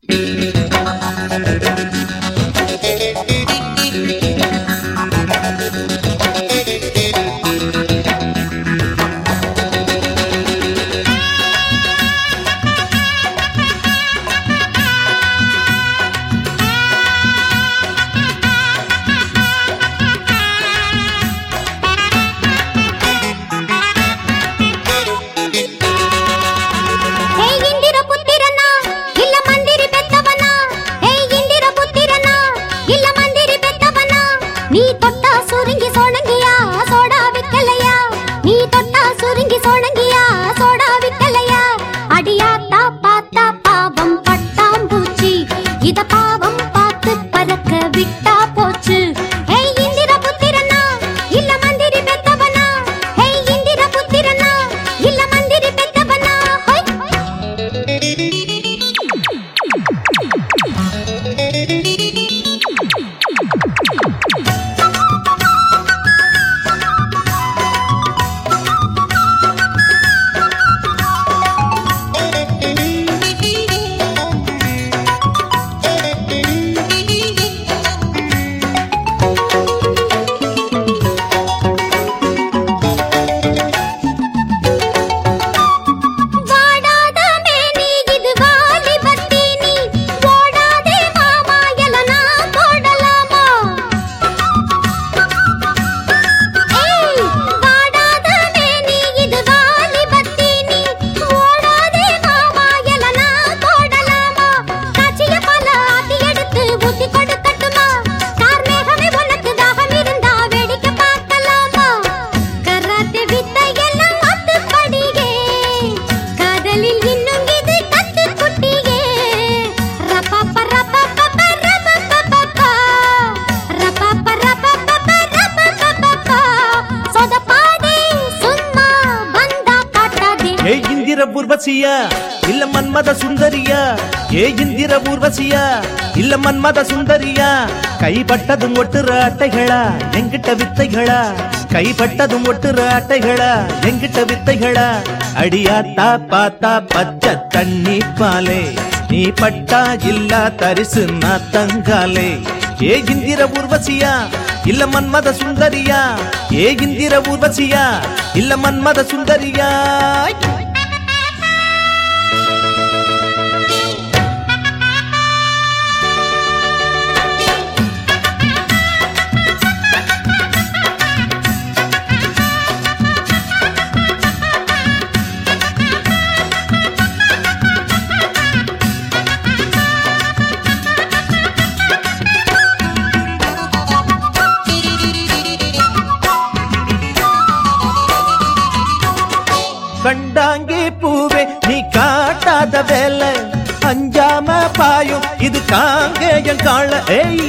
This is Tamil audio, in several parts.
ಹೇ ಇಂದಿರ ಪುತ್ತಿರನ ಇಲ್ಲ ಮಂದಿರಿ ಬೆತ್ತವನ ಹೇ ಇಂದಿರ ಪುತ್ತಿರನ ಇಲ್ಲ ಮಂದಿರಿ ಬೆತ್ತವನ ನೀ ತೊಟ್ಟ ಸುರಿಂಗಿ ಸೋಣಂಗಿಯ ಸೋಡಾ ವಿಕ್ಕಲಯ್ಯ ನೀ ತೊಟ್ಟ ಸುರಿಂಗಿ ಸೋಣಂಗಿಯ ಸೋಡಾ விக்கலையா அடியாத்தா பாத்தா பாவம் பட்டாம்பூச்சி இத பாவம் பார்த்து பறக்க விட்டா போச்சு ஹே இந்திர புத்திரனா இல்ல மந்திரி பெத்தவனா ஹே இந்திர புத்திரனா இல்ல மந்திரி பெத்தவனா ஹொய் வாடாத மேனி இது வாலிபத்தி நீ ஓடாதே மாமா எலனா போடலாமா ஏய் வாடாத மேனி இது வாலிபத்தி நீ ஓடாதே மாமா எலனா போடலாமா காட்சிய பல ஆத்தி எடுத்து ஊத்தி கொடுக்கட்டுமா கார்மேகமே உனக்கு தாகம் இருந்தா வேடிக்கை பார்க்கலாமா கராத்தே வித்தை எல்லாம் அத்து படியே காதலில் இன்னும் இது கத்து குட்டியே ரப்பப்ப ரப்பப்பப்ப ரப்பப்பப்பப்பா. ரப்பப்ப ரப்பப்பப்ப ரப்பப்பப்பப்பா. சொதப்பாதே, சும்மா வந்தா காட்டாதே ஏ இந்திர ஊர்வசியா இல்ல மன்மத சுந்தரியா ஏ இந்திர ஊர்வசியா இல்ல மன்மத சுந்தரியா கைப்பட்டதும் ஒட்டுற அட்டைகளா எங்கிட்ட வித்தைகளா கைப்பட்டதும் ஒட்டுற அட்டைகளா எங்கிட்ட வித்தைகளா அடியாத்தா பாத்தா பச்சை தண்ணி பாலே நீ பட்டா இல்லா தரிசு நான் தங்காலே ஏ இந்திர ஊர்வசியா இல்ல மன்மத சுந்தரியா ஏ இந்திர ஊர்வசியா இல்ல மன்மத சுந்தரியா கண்டாங்கே பூவே நீ காட்டாத வேலை அஞ்சாம பாயும் இது காங்கேயன் கால ஏய்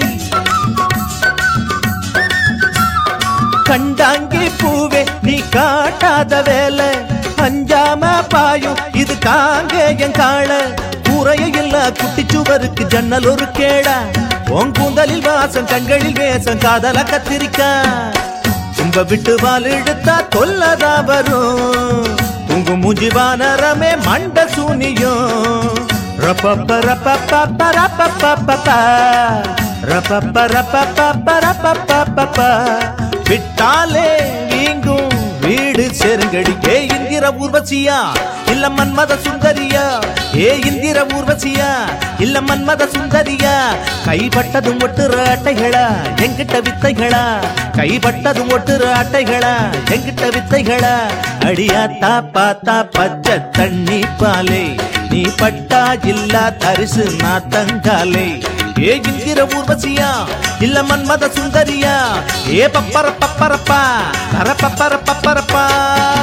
கண்டாங்கே பூவே நீ காட்டாத வேலை அஞ்சாம பாயும் இது காங்கேயன் கால கூரைய இல்ல குட்டிச்சுவருக்கு ஜன்னல் ஒரு கேடா உன் கூந்தலில் வாசம் கண்களில் வேசம் காதல கத்திரிக்கா தும்ப விட்டு வால் எடுத்தா தொல்லதா வரும் உங்க மூஞ்சி வானரமே மண்ட சூனியும் ரப்பப்ப ரப்பப்பப்ப ரப்பப்பப்பப்ப. ரப்பப்ப ரப்பப்பப்ப ரப்பப்பப்பப்ப. விட்டாலே வீங்கும் வீடு செருங்கடி ஏ இந்திர ஊர்வசியா இல்ல மன்மத சுந்தரியா ஏ இந்திர ஊர்வசியா இல்ல மன்மத சுந்தரியா கைப்பட்டதும் ஒட்டுற அட்டைகளா எங்கிட்ட வித்தைகளா கைப்பட்டதும் ஒட்டுற அட்டைகளா எங்கிட்ட வித்தைகளா அடியாத்தா பாத்தா பச்சை தண்ணி பாலே நீ பட்டா இல்லா தரிசு நான் தங்காலே ஏ இந்திர ஊர்வசியா இல்ல மன்மத சுந்தரியா ஏ பப்பர பப்பரப்பா தர பப்பர பப்பரப்பா